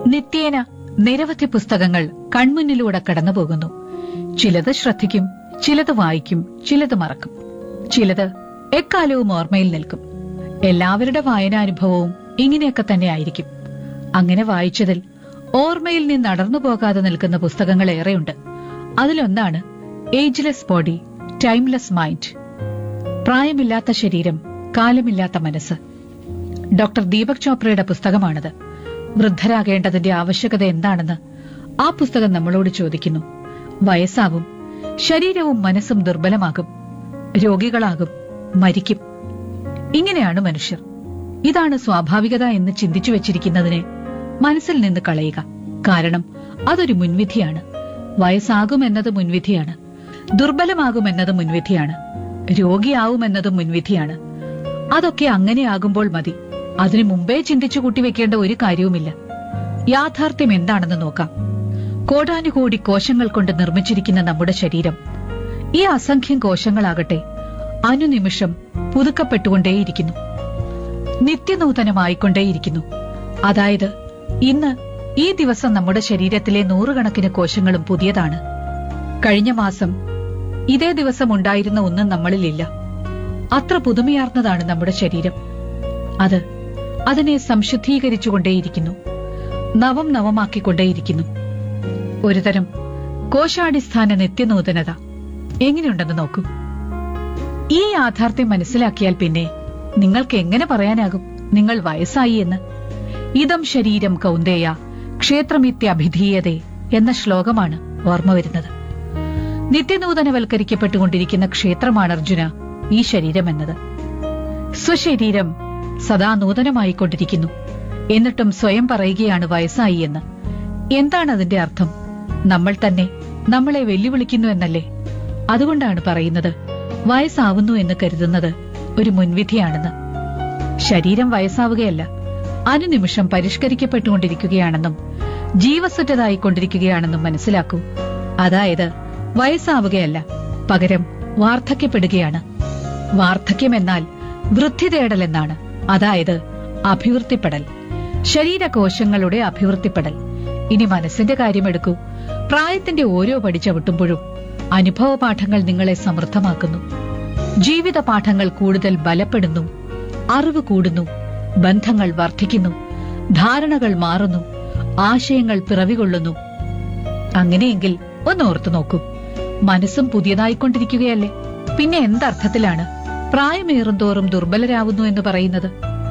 നിത്യേന നിരവധി പുസ്തകങ്ങൾ കൺമുന്നിലൂടെ കടന്നുപോകുന്നു ചിലത് ശ്രദ്ധിക്കും ചിലത് വായിക്കും ചിലത് മറക്കും ചിലത് എക്കാലവും ഓർമ്മയിൽ നിൽക്കും എല്ലാവരുടെ വായനാനുഭവവും ഇങ്ങനെയൊക്കെ തന്നെ ആയിരിക്കും അങ്ങനെ വായിച്ചതിൽ ഓർമ്മയിൽ നിന്ന് അടർന്നു പോകാതെ നിൽക്കുന്ന പുസ്തകങ്ങൾ ഏറെയുണ്ട് അതിലൊന്നാണ് ഏജ്ലെസ് ബോഡി ടൈംലെസ് മൈൻഡ് പ്രായമില്ലാത്ത ശരീരം കാലമില്ലാത്ത മനസ്സ് ഡോക്ടർ ദീപക് ചോപ്രയുടെ പുസ്തകമാണത് വൃദ്ധരാകേണ്ടതിന്റെ ആവശ്യകത എന്താണെന്ന് ആ പുസ്തകം നമ്മളോട് ചോദിക്കുന്നു വയസ്സാവും ശരീരവും മനസ്സും ദുർബലമാകും രോഗികളാകും മരിക്കും ഇങ്ങനെയാണ് മനുഷ്യർ ഇതാണ് സ്വാഭാവികത എന്ന് ചിന്തിച്ചു വച്ചിരിക്കുന്നതിനെ മനസ്സിൽ നിന്ന് കളയുക കാരണം അതൊരു മുൻവിധിയാണ് വയസ്സാകുമെന്നത് മുൻവിധിയാണ് ദുർബലമാകുമെന്നത് മുൻവിധിയാണ് രോഗിയാവുമെന്നത് മുൻവിധിയാണ് അതൊക്കെ അങ്ങനെയാകുമ്പോൾ മതി അതിനു മുമ്പേ ചിന്തിച്ചു കൂട്ടിവെക്കേണ്ട ഒരു കാര്യവുമില്ല യാഥാർത്ഥ്യം എന്താണെന്ന് നോക്കാം കോടാനുകോടി കോശങ്ങൾ കൊണ്ട് നിർമ്മിച്ചിരിക്കുന്ന നമ്മുടെ ശരീരം ഈ അസംഖ്യം കോശങ്ങളാകട്ടെ അനുനിമിഷം പുതുക്കപ്പെട്ടുകൊണ്ടേയിരിക്കുന്നു നിത്യനൂതനമായിക്കൊണ്ടേയിരിക്കുന്നു അതായത് ഇന്ന് ഈ ദിവസം നമ്മുടെ ശരീരത്തിലെ നൂറുകണക്കിന് കോശങ്ങളും പുതിയതാണ് കഴിഞ്ഞ മാസം ഇതേ ദിവസം ഉണ്ടായിരുന്ന ഒന്നും നമ്മളിലില്ല അത്ര പുതുമയാർന്നതാണ് നമ്മുടെ ശരീരം അത് അതിനെ സംശുദ്ധീകരിച്ചുകൊണ്ടേയിരിക്കുന്നു നവം നവമാക്കിക്കൊണ്ടേയിരിക്കുന്നു ഒരുതരം കോശാടിസ്ഥാന നിത്യനൂതനത എങ്ങനെയുണ്ടെന്ന് നോക്കൂ ഈ യാഥാർത്ഥ്യം മനസ്സിലാക്കിയാൽ പിന്നെ നിങ്ങൾക്ക് എങ്ങനെ പറയാനാകും നിങ്ങൾ വയസ്സായി എന്ന് ഇതം ശരീരം കൗന്ദേയ ക്ഷേത്രമിത്യഭിധീയതേ എന്ന ശ്ലോകമാണ് ഓർമ്മ വരുന്നത് നിത്യനൂതനവൽക്കരിക്കപ്പെട്ടുകൊണ്ടിരിക്കുന്ന ക്ഷേത്രമാണ് അർജുന ഈ ശരീരം എന്നത് സ്വശരീരം സദാ നൂതനമായിക്കൊണ്ടിരിക്കുന്നു എന്നിട്ടും സ്വയം പറയുകയാണ് വയസ്സായി എന്ന് എന്താണ് അതിന്റെ അർത്ഥം നമ്മൾ തന്നെ നമ്മളെ വെല്ലുവിളിക്കുന്നു എന്നല്ലേ അതുകൊണ്ടാണ് പറയുന്നത് വയസ്സാവുന്നു എന്ന് കരുതുന്നത് ഒരു മുൻവിധിയാണെന്ന് ശരീരം വയസ്സാവുകയല്ല അനുനിമിഷം പരിഷ്കരിക്കപ്പെട്ടുകൊണ്ടിരിക്കുകയാണെന്നും ജീവസുറ്റതായിക്കൊണ്ടിരിക്കുകയാണെന്നും മനസ്സിലാക്കൂ അതായത് വയസ്സാവുകയല്ല പകരം വാർദ്ധക്യപ്പെടുകയാണ് വാർദ്ധക്യമെന്നാൽ വൃദ്ധി തേടൽ എന്നാണ് അതായത് അഭിവൃദ്ധിപ്പെടൽ ശരീരകോശങ്ങളുടെ അഭിവൃദ്ധിപ്പെടൽ ഇനി മനസ്സിന്റെ കാര്യമെടുക്കൂ പ്രായത്തിന്റെ ഓരോ പടി ചവിട്ടുമ്പോഴും അനുഭവ പാഠങ്ങൾ നിങ്ങളെ സമൃദ്ധമാക്കുന്നു ജീവിത പാഠങ്ങൾ കൂടുതൽ ബലപ്പെടുന്നു അറിവ് കൂടുന്നു ബന്ധങ്ങൾ വർദ്ധിക്കുന്നു ധാരണകൾ മാറുന്നു ആശയങ്ങൾ പിറവികൊള്ളുന്നു അങ്ങനെയെങ്കിൽ ഒന്ന് ഓർത്തു നോക്കൂ മനസ്സും പുതിയതായിക്കൊണ്ടിരിക്കുകയല്ലേ പിന്നെ എന്തർത്ഥത്തിലാണ് പ്രായമേറുന്തോറും ദുർബലരാവുന്നു എന്ന് പറയുന്നത്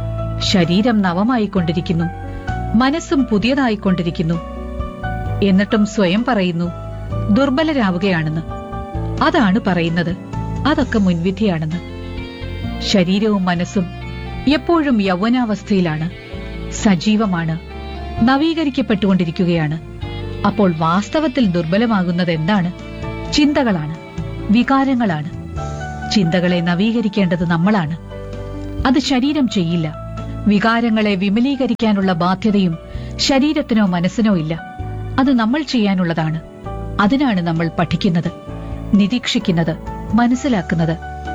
ശരീരം നവമായിക്കൊണ്ടിരിക്കുന്നു മനസ്സും പുതിയതായിക്കൊണ്ടിരിക്കുന്നു എന്നിട്ടും സ്വയം പറയുന്നു ദുർബലരാവുകയാണെന്ന് അതാണ് പറയുന്നത് അതൊക്കെ മുൻവിധിയാണെന്ന് ശരീരവും മനസ്സും എപ്പോഴും യൗവനാവസ്ഥയിലാണ് സജീവമാണ് നവീകരിക്കപ്പെട്ടുകൊണ്ടിരിക്കുകയാണ് അപ്പോൾ വാസ്തവത്തിൽ ദുർബലമാകുന്നത് എന്താണ് ചിന്തകളാണ് വികാരങ്ങളാണ് ചിന്തകളെ നവീകരിക്കേണ്ടത് നമ്മളാണ് അത് ശരീരം ചെയ്യില്ല വികാരങ്ങളെ വിമലീകരിക്കാനുള്ള ബാധ്യതയും ശരീരത്തിനോ മനസ്സിനോ ഇല്ല അത് നമ്മൾ ചെയ്യാനുള്ളതാണ് അതിനാണ് നമ്മൾ പഠിക്കുന്നത് നിരീക്ഷിക്കുന്നത് മനസ്സിലാക്കുന്നത്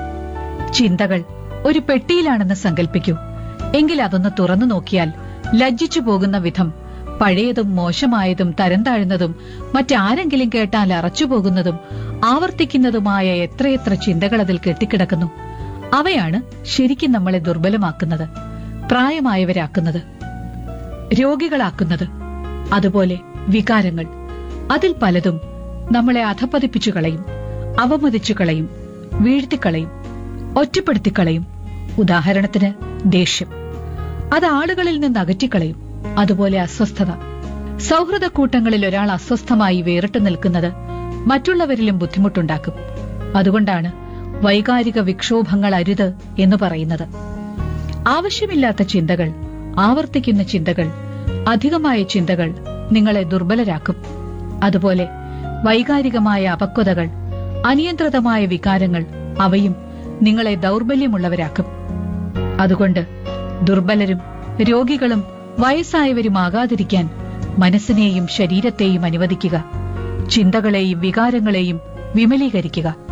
ചിന്തകൾ ഒരു പെട്ടിയിലാണെന്ന് സങ്കല്പിക്കൂ എങ്കിൽ അതൊന്ന് തുറന്നു നോക്കിയാൽ ലജ്ജിച്ചു പോകുന്ന വിധം പഴയതും മോശമായതും തരം താഴ്ന്നതും മറ്റാരെങ്കിലും കേട്ടാൽ അറച്ചുപോകുന്നതും ആവർത്തിക്കുന്നതുമായ എത്രയെത്ര ചിന്തകൾ അതിൽ കെട്ടിക്കിടക്കുന്നു അവയാണ് ശരിക്കും നമ്മളെ ദുർബലമാക്കുന്നത് പ്രായമായവരാക്കുന്നത് രോഗികളാക്കുന്നത് അതുപോലെ വികാരങ്ങൾ അതിൽ പലതും നമ്മളെ അധപ്പതിപ്പിച്ചു കളയും അവമതിച്ചു കളയും വീഴ്ത്തിക്കളയും ഒറ്റപ്പെടുത്തിക്കളയും ഉദാഹരണത്തിന് ദേഷ്യം അത് ആളുകളിൽ നിന്ന് അകറ്റിക്കളയും അതുപോലെ അസ്വസ്ഥത സൗഹൃദ കൂട്ടങ്ങളിൽ ഒരാൾ അസ്വസ്ഥമായി വേറിട്ട് നിൽക്കുന്നത് മറ്റുള്ളവരിലും ബുദ്ധിമുട്ടുണ്ടാക്കും അതുകൊണ്ടാണ് വൈകാരിക വിക്ഷോഭങ്ങൾ അരുത് എന്ന് പറയുന്നത് ആവശ്യമില്ലാത്ത ചിന്തകൾ ആവർത്തിക്കുന്ന ചിന്തകൾ അധികമായ ചിന്തകൾ നിങ്ങളെ ദുർബലരാക്കും അതുപോലെ വൈകാരികമായ അപക്വതകൾ അനിയന്ത്രിതമായ വികാരങ്ങൾ അവയും നിങ്ങളെ ദൗർബല്യമുള്ളവരാക്കും അതുകൊണ്ട് ദുർബലരും രോഗികളും വയസ്സായവരുമാകാതിരിക്കാൻ മനസ്സിനെയും ശരീരത്തെയും അനുവദിക്കുക ചിന്തകളെയും വികാരങ്ങളെയും വിമലീകരിക്കുക